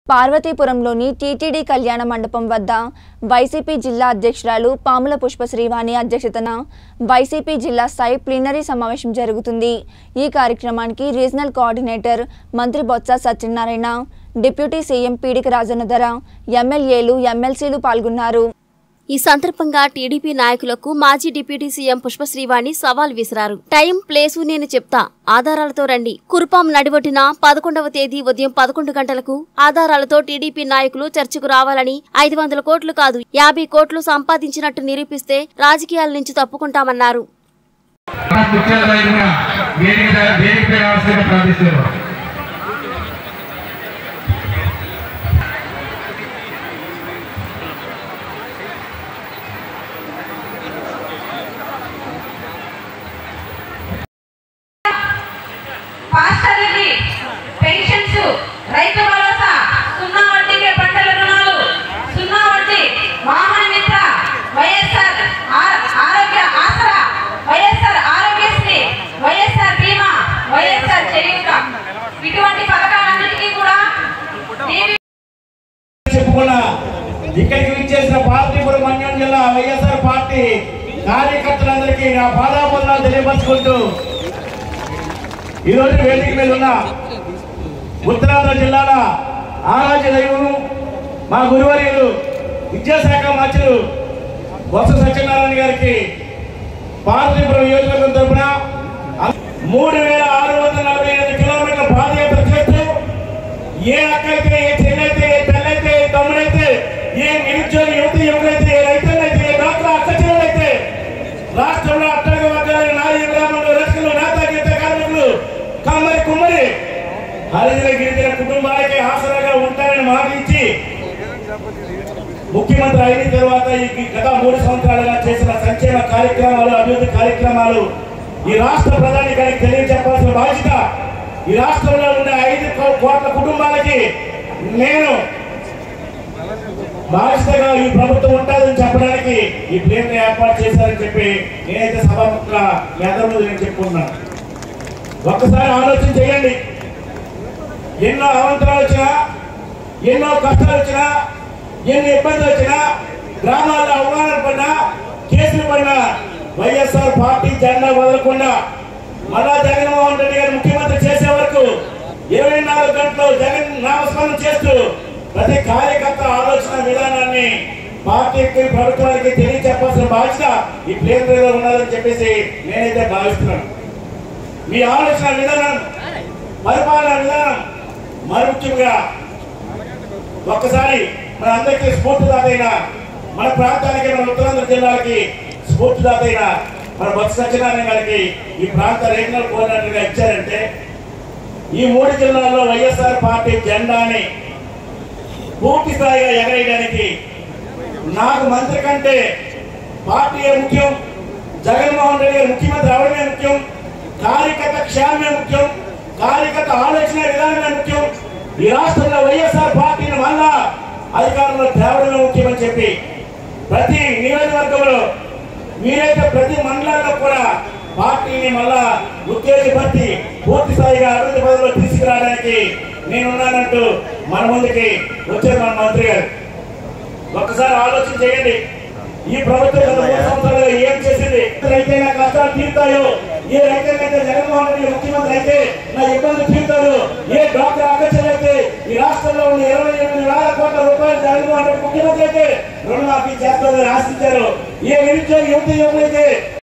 పార్వతీపురంలోని TTD కళ్యాణ మండపం వద్ద వైసీపీ జిల్లా అధ్యక్షురాలు పాముల పుష్ప శ్రీవాణి అధ్యక్షతన వైసీపీ జిల్లా స్థాయి ప్లీనరీ సమావేశం జరుగుతుంది ఈ కార్యక్రమానికి రీజనల్ కోఆర్డినేటర్ మంత్రి బొత్స సత్యనారాయణ డిప్యూటీ సీఎం పీడిక రాజన్న ధర ఎమ్మెల్యేలు ఎమ్మెల్సీలు పాల్గొన్నారు ఈ సందర్భంగా టీడీపీ నాయకులకు మాజీ డిప్యూటీ సీఎం పుష్పశ్రీవాణి సవాల్ విసిరారు టైం ప్లేసు నేను చెప్తా ఆధారాలతో రండి కురుపాం నడివొట్టిన పదకొండవ తేదీ ఉదయం పదకొండు గంటలకు ఆధారాలతో టీడీపీ నాయకులు చర్చకు రావాలని ఐదు వందల కోట్లు కాదు యాభై కోట్లు సంపాదించినట్టు నిరూపిస్తే రాజకీయాల నుంచి తప్పుకుంటామన్నారు ముఖ్యంగా వేదిక వేదిక రావాల్సిన ప్రార్థిస్తున్నాం పాస్టర్లకి పెన్షన్స్ రైతు భరోసా సున్నా వడ్డీకే పంటల రుణాలు సున్నా వడ్డీ వాహన మిత్ర వైఎస్ఆర్ ఆ- ఆరోగ్య ఆసరా వైఎస్ఆర్ ఆరోగ్యశ్రీ వైఎస్ఆర్ బీమా వైఎస్ఆర్ చేయూత ఇటువంటి పథకాలన్నిటికీ కూడా టీవీ చెప్పుకున్న ఇక్కడికి విచ్చేసిన పార్టీపురం మన్యం జిల్లా వైఎస్ఆర్ పార్టీ కార్యకర్తలందరికీ నా పాదాబంధాలు తెలియపరుచుకుంటూ ఈరోజు వేదిక మీద ఉన్న ఉత్తరాంధ్ర జిల్లాల ఆరాధ్య దైవము మా గురువర్యులు విద్యాశాఖ మంత్రులు బొత్స సత్యనారాయణ గారికి పార్వతీపురం నియోజకవర్గం తరపున మూడు వేల ఆరు వందల నలభై ఐదు కిలోమీటర్ల పాదయాత్ర చేస్తూ ఏ అక్కైతే ఏ చెల్లైతే ఏ తల్లైతే ఏ తమ్ముడైతే ఏ నిరుద్యోగ యువతి యువకులైతే ఏ రైతులైతే ఏ డాక్టర్ అక్కచెల్లైతే రాష్ట్రంలో అట్టడుగ వర్గాల నారీ గ్రామంలో రక్షకులు నేత గీత కార్మికులు కమ్మరి కుమ్మరి హరిజన గిరిజన కుటుంబాలకి ఆసరాగా ఉంటారని మాట ఇచ్చి ముఖ్యమంత్రి అయిన తర్వాత ఈ గత మూడు సంవత్సరాలుగా చేసిన సంక్షేమ కార్యక్రమాలు అభివృద్ధి కార్యక్రమాలు ఈ రాష్ట్ర ప్రధాని గారికి తెలియజెప్పాల్సిన బాధ్యత ఈ రాష్ట్రంలో ఉండే ఐదు కో- కోట్ల కుటుంబాలకి నేను బాధ్యతగా ఈ ప్రభుత్వం ఉంటుందని చెప్పడానికి ఈ ప్లేన్ ఏర్పాటు చేశారని చెప్పి నేనైతే సభాముఖంగా మీ అందరి ముందు నేను చెప్పుకున్నాను ఒక్కసారి ఆలోచన చేయండి ఎన్నో అవంతరాలు వచ్చినా ఎన్నో కష్టాలు వచ్చినా ఎన్ని ఇబ్బందులు వచ్చినా గ్రామాల్లో అవమానాలు పడినా కేసులు పడినా వైఎస్ఆర్ పార్టీ జెండా వదలకుండా మళ్ళా జగన్మోహన్ రెడ్డి గారు ముఖ్యమంత్రి చేసే వరకు ఇరవై నాలుగు గంటలు జగన్ నామస్మరణ చేస్తూ ప్రతి కార్యకర్త ఆలోచన విధానాన్ని పార్టీకి ప్రభుత్వానికి తెలియచెప్పాల్సిన బాధ్యత ఈ ప్లేన్ మీద ఉన్నదని చెప్పేసి నేనైతే భావిస్తున్నాను మీ ఆలోచన విధానం పరిపాలన విధానం మరి ముఖ్యంగా ఒక్కసారి మన అందరికీ స్ఫూర్తిదాతైన మన ప్రాంతానికి మన ఉత్తరాంధ్ర జిల్లాకి స్ఫూర్తిదాతైన మన బొత్స సత్యనారాయణ గారికి ఈ ప్రాంత రీజనల్ కోఆర్డినేటర్ గా ఇచ్చారంటే ఈ మూడు జిల్లాల్లో వైఎస్ఆర్ పార్టీ జెండాని పూర్తి స్థాయిగా ఎగరేయడానికి నాకు మంత్రి కంటే పార్టీయే ముఖ్యం జగన్మోహన్ రెడ్డి గారు ముఖ్యమంత్రి అవడమే ముఖ్యం కార్యకర్త క్షేమమే ముఖ్యం కార్యకర్త ఆలోచన విధానమే ముఖ్యం ఈ రాష్ట్రంలో వైఎస్ఆర్ పార్టీని మళ్ళా అధికారంలో తేవడమే ముఖ్యమని చెప్పి ప్రతి నియోజకవర్గంలో మీరైతే ప్రతి మండలాల్లో కూడా పార్టీని మళ్ళా ఉత్తేజపరిచి పూర్తి స్థాయిగా అభివృద్ధి పదవిలో తీసుకురావడానికి నేనున్నానంటూ మన ముందుకి వచ్చారు మన మంత్రి గారు ఒక్కసారి ఆలోచన చేయండి ఈ ప్రభుత్వం గత మూడు సంవత్సరాలుగా ఏం చేసింది అయితే నా కష్టాలు తీరుతాయో ఏ రైతులైతే జగన్మోహన్ రెడ్డి ముఖ్యమంత్రి అయితే నా ఇబ్బంది తీరుతారు ఏ డాక్టర్ అగత్యం అయితే ఈ రాష్ట్రంలో ఉన్న ఇరవై ఎనిమిది వేల కోట్ల రూపాయలు జగన్మోహన్ రెడ్డి ముఖ్యమంత్రి అయితే రుణమాఫీ చేస్తారని ఆశించారు ఏ నిరుద్యోగ యువత యువకులైతే